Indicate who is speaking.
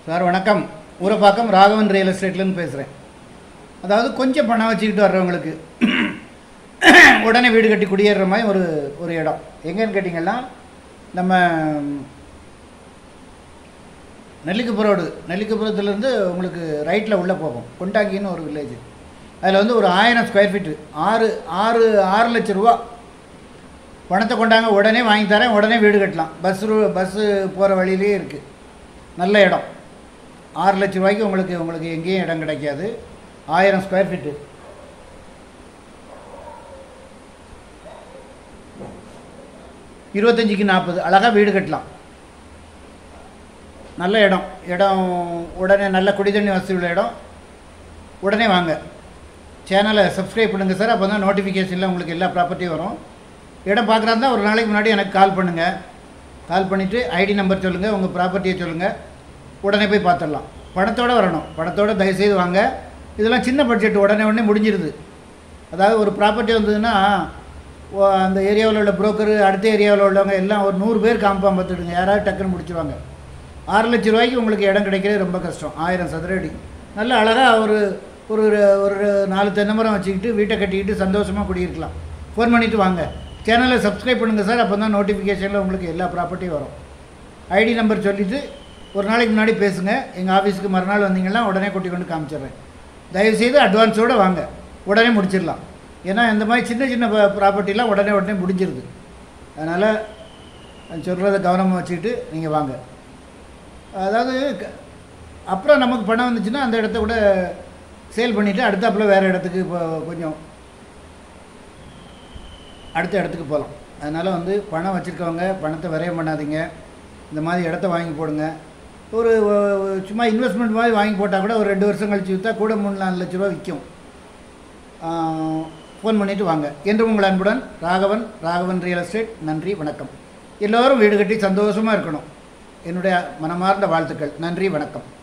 Speaker 1: sir வணக்கம் Urapakkam Raghavan real எஸ்டேட்லேருந்து பேசுகிறேன் அதாவது கொஞ்சம் பணம் வச்சுக்கிட்டு வர்றவங்களுக்கு உடனே வீடு கட்டி குடியேறுற மாதிரி ஒரு ஒரு இடம் எங்கேன்னு கேட்டிங்கன்னா நம்ம நெல்லிக்குப்புற ரோடு நெல்லிக்குப்புறத்துலேருந்து உங்களுக்கு ரைட்டில் உள்ளே போகும் கொண்டாக்கின்னு ஒரு வில்லேஜ் அதில் வந்து ஒரு ஆயிரம் ஸ்கொயர் ஃபீட்டு ஆறு ஆறு ஆறு லட்ச ரூபா பணத்தை கொண்டாங்க உடனே வாங்கி தரேன் உடனே வீடு கட்டலாம் பஸ் பஸ்ஸு போகிற வழியிலே இருக்குது நல்ல இடம் ஆறு லட்ச ரூபாய்க்கு உங்களுக்கு உங்களுக்கு எங்கேயும் இடம் கிடைக்காது ஆயிரம் ஸ்கொயர் ஃபீட்டு இருபத்தஞ்சிக்கு நாற்பது அழகாக வீடு கட்டலாம் நல்ல இடம் இடம் உடனே நல்ல குடிதண்ணி வசதி உள்ள இடம் உடனே வாங்க சேனலை சப்ஸ்கிரைப் பண்ணுங்கள் சார் அப்போ தான் நோட்டிஃபிகேஷனில் உங்களுக்கு எல்லா ப்ராப்பர்ட்டியும் வரும் இடம் பார்க்குறாருந்தா ஒரு நாளைக்கு முன்னாடி எனக்கு கால் பண்ணுங்கள் கால் பண்ணிவிட்டு ஐடி நம்பர் சொல்லுங்கள் உங்கள் ப்ராப்பர்ட்டியை சொல்லுங்கள் உடனே போய் பார்த்துடலாம் பணத்தோடு வரணும் பணத்தோடு தயவுசெய்து வாங்க இதெல்லாம் சின்ன பட்ஜெட் உடனே உடனே முடிஞ்சிருது அதாவது ஒரு ப்ராப்பர்ட்டி வந்ததுன்னா ஓ- அந்த ஏரியாவில் உள்ள புரோக்கர் அடுத்த ஏரியாவில் உள்ளவங்க எல்லாம் ஒரு நூறு பேர் காம்பாம் பார்த்துடுங்க யாராவது டக்குன்னு முடிச்சிருவாங்க ஆறு லட்ச ரூபாய்க்கு உங்களுக்கு இடம் கிடைக்கிறது ரொம்ப கஷ்டம் ஆயிரம் சதுர அடி நல்ல அழகாக ஒரு ஒரு ஒரு நாலு தென்னை மரம் வச்சுக்கிட்டு வீட்டை கட்டிக்கிட்டு சந்தோஷமாக குடியிருக்கலாம் ஃபோன் பண்ணிவிட்டு வாங்க சேனலை சப்ஸ்கிரைப் பண்ணுங்கள் சார் அப்போ தான் நோட்டிஃபிகேஷனில் உங்களுக்கு எல்லா ப்ராப்பர்ட்டியும் வரும் ஐடி நம்பர் சொல்லிவிட்டு ஒரு நாளைக்கு முன்னாடி பேசுங்க எங்கள் ஆஃபீஸுக்கு மறுநாள் வந்தீங்கன்னா உடனே கூட்டி கொண்டு காமிச்சிடுறேன் தயவுசெய்து அட்வான்ஸோடு வாங்க உடனே முடிச்சிடலாம் ஏன்னா இந்த மாதிரி சின்ன சின்ன ப்ராப்பர்ட்டிலாம் உடனே உடனே முடிஞ்சிருது அதனால் சொல்கிறத கவனமாக வச்சுக்கிட்டு நீங்கள் வாங்க அதாவது க- அப்புறம் நமக்கு பணம் வந்துச்சுன்னா அந்த இடத்த கூட சேல் பண்ணிவிட்டு அடுத்தாப்புல வேறு இடத்துக்கு இப்போ கொஞ்சம் அடுத்த இடத்துக்கு போகலாம் அதனால் வந்து பணம் வச்சுருக்கவங்க பணத்தை விரயம் பண்ணாதீங்க இந்த மாதிரி இடத்த வாங்கி போடுங்க ஒரு ஒ- சும்மா இன்வெஸ்ட்மெண்ட் மாதிரி வாங்கி போட்டால் கூட ஒரு ரெண்டு வருஷம் கழிச்சு விற்றா கூட மூணு நாலு லட்ச ரூபா விற்கும் ஃபோன் பண்ணிவிட்டு வாங்க என்று உங்கள் அன்புடன் ராகவன் ராகவன் ரியல் எஸ்டேட் நன்றி வணக்கம் எல்லோரும் வீடு கட்டி சந்தோஷமாக இருக்கணும் என்னுடைய மனமார்ந்த வாழ்த்துக்கள் நன்றி வணக்கம்